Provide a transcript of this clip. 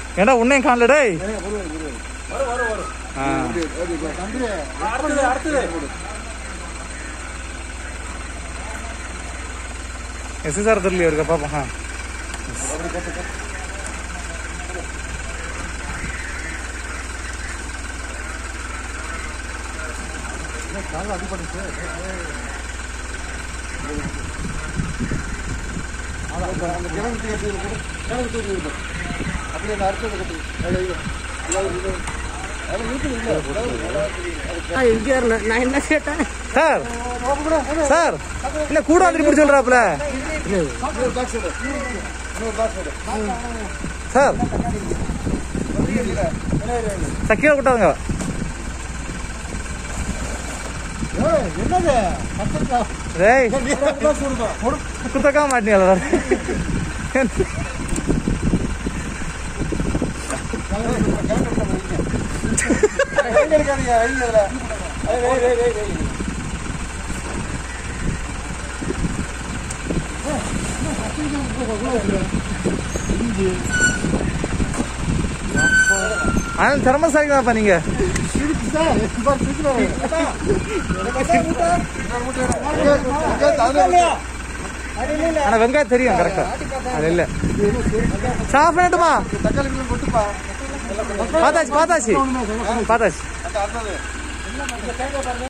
ஏண்டா உன்னையும் காணல டேய் வரும் வரும் வரும் ஆ. அடுத்தது அடுத்தது எஸ்எஸ்ஆர் தெரியல இருக்கா பாப்போம் ஆ. அந்த கிணறு தூக்கி எடுத்து கொடு. கிணறு தூக்கி விடு. அப்படியே அந்த அடுத்தது கட்டு. அதுல இது. அதுல இது. அதுல இருக்குது இல்ல. அதாவது, எங்க இருந்தேன் நான் என்ன கேட்டேன் சார் சார் என்ன கூட வந்துட்டு இப்படி சொல்றாப்புல இன்னொரு box எடு. இன்னொரு box எடு. சார் சக்கீரை கூட்டாதுங்க ஏய், என்னது கத்திரிக்காய். டேய் என்ன சொல்லுதா? குத்தக்கா மாட்டீங்களா எங்க இருக்காதீங்க, வைங்க அதுல. அது வை, வை, வை, வை. ஆனால் திறமசாலி தான்ப்பா நீங்க இருக்கு சார். பாரு, தூக்கிட்டு வர. இன்னொரு மூட்டை எடு. வெங்காயத்தை அதுல வை. ஆனா வெங்காயம் தெரியும் கரெக்டா அது இல்ல சாஃப் பண்ணட்டுமா தக்காளி கிலோ கொட்டுப்பா பார்த்தாச்சு பார்த்தாச்சு பார்த்தாச்சு அந்த அடுத்தது